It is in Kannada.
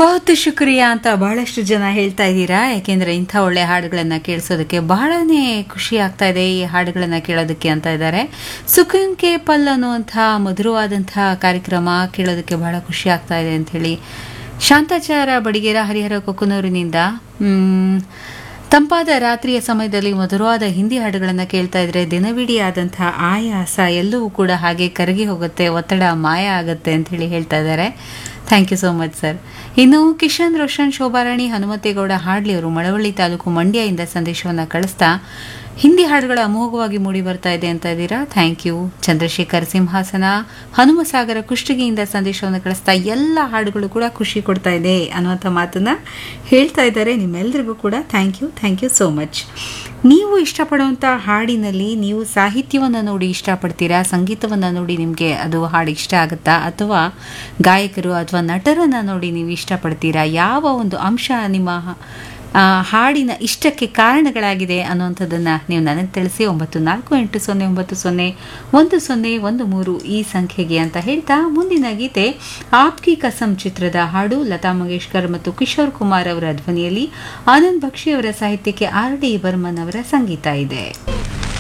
ಬಹುತ್ ಶುಕ್ರಿಯಾ ಅಂತ ಬಹಳಷ್ಟು ಜನ ಹೇಳ್ತಾ ಇದ್ದೀರಾ ಯಾಕೆಂದ್ರೆ ಇಂಥ ಒಳ್ಳೆ ಹಾಡುಗಳನ್ನ ಕೇಳಿಸೋದಕ್ಕೆ ಬಹಳನೇ ಖುಷಿ ಆಗ್ತಾ ಇದೆ ಈ ಹಾಡುಗಳನ್ನ ಕೇಳೋದಕ್ಕೆ ಅಂತ ಇದ್ದಾರೆ ಸುಖಂ ಕೆ ಪಲ್ ಅನ್ನುವಂಥ ಮಧುರವಾದಂತಹ ಕಾರ್ಯಕ್ರಮ ಕೇಳೋದಕ್ಕೆ ಬಹಳ ಖುಷಿ ಆಗ್ತಾ ಇದೆ ಅಂತ ಹೇಳಿ ಶಾಂತಾಚಾರ ಬಡಿಗೇರ ಹರಿಹರ ಕೊಕ್ಕನೂರಿನಿಂದ ಮ್, ತಂಪಾದ ರಾತ್ರಿಯ ಸಮಯದಲ್ಲಿ ಮಧುರವಾದ ಹಿಂದಿ ಹಾಡುಗಳನ್ನು ಕೇಳ್ತಾ ಇದ್ರೆ ದಿನವಿಡೀ ಆದಂತಹ ಆಯಾಸ ಎಲ್ಲವೂ ಕೂಡ ಹಾಗೆ ಕರಗಿ ಹೋಗುತ್ತೆ ಒತ್ತಡ ಮಾಯ ಆಗುತ್ತೆ ಅಂತ ಹೇಳಿ ಹೇಳ್ತಾ ಇದ್ದಾರೆ thank you so much sir ಇನ್ನು ಕಿಶನ್ ರೋಷನ್ ಶೋಭಾರಾಣಿ ಹನುಮಂತೇಗೌಡ ಹಾಡ್ಲಿ ಅವರು ಮಳವಳ್ಳಿ ತಾಲೂಕು ಮಂಡ್ಯದಿಂದ ಸಂದೇಶವನ್ನು ಕಳಿಸ್ತಾ ಹಿಂದಿ ಹಾಡುಗಳು ಅಮೋಘವಾಗಿ ಮೂಡಿ ಬರ್ತಾ ಇದೆ ಅಂತ ಇದ್ದೀರಾ ಥ್ಯಾಂಕ್ ಯು ಚಂದ್ರಶೇಖರ್ ಸಿಂಹಾಸನ ಹನುಮಸಾಗರ ಕುಷ್ಟಗಿಯಿಂದ ಸಂದೇಶವನ್ನು ಕಳಿಸ್ತಾ ಎಲ್ಲ ಹಾಡುಗಳು ಕೂಡ ಖುಷಿ ಕೊಡ್ತಾ ಇದೆ ಅನ್ನುವಂಥ ಮಾತನ್ನ ಹೇಳ್ತಾ ಇದ್ದಾರೆ ನಿಮ್ಮೆಲ್ಲರಿಗೂ ಕೂಡ thank you thank you so much ನೀವು ಇಷ್ಟಪಡುವಂಥ ಹಾಡಿನಲ್ಲಿ ನೀವು ಸಾಹಿತ್ಯವನ್ನು ನೋಡಿ ಇಷ್ಟಪಡ್ತೀರಾ ಸಂಗೀತವನ್ನು ನೋಡಿ ನಿಮಗೆ ಅದು ಹಾಡು ಇಷ್ಟ ಆಗುತ್ತಾ ಅಥವಾ ಗಾಯಕರು ಅಥವಾ ನಟರನ್ನು ನೋಡಿ ನೀವು ಇಷ್ಟಪಡ್ತೀರಾ ಯಾವ ಒಂದು ಅಂಶ ನಿಮ್ಮ ಆ, ಹಾಡಿನ ಇಷ್ಟಕ್ಕೆ ಕಾರಣಗಳಾಗಿದೆ ಅನ್ನುವಂಥದ್ದನ್ನು ನೀವು ನನಗೆ ತಿಳಿಸಿ ಒಂಬತ್ತು ನಾಲ್ಕು ಎಂಟು ಸೊನ್ನೆ ಒಂಬತ್ತು ಸೊನ್ನೆ ಒಂದು ಸೊನ್ನೆ ಒಂದು ಮೂರು ಈ ಸಂಖ್ಯೆಗೆ ಅಂತ ಹೇಳ್ತಾ ಮುಂದಿನ ಗೀತೆ ಆಪ್ಕಿ ಕಸಂ ಚಿತ್ರದ ಹಾಡು ಲತಾ ಮಂಗೇಶ್ಕರ್ ಮತ್ತು ಕಿಶೋರ್ ಕುಮಾರ್ ಅವರ ಧ್ವನಿಯಲ್ಲಿ ಆನಂದ್ ಬಕ್ಷಿ ಅವರ ಸಾಹಿತ್ಯಕ್ಕೆ ಆರ್ ಡಿ ಬರ್ಮನ್ ಅವರ ಸಂಗೀತ ಇದೆ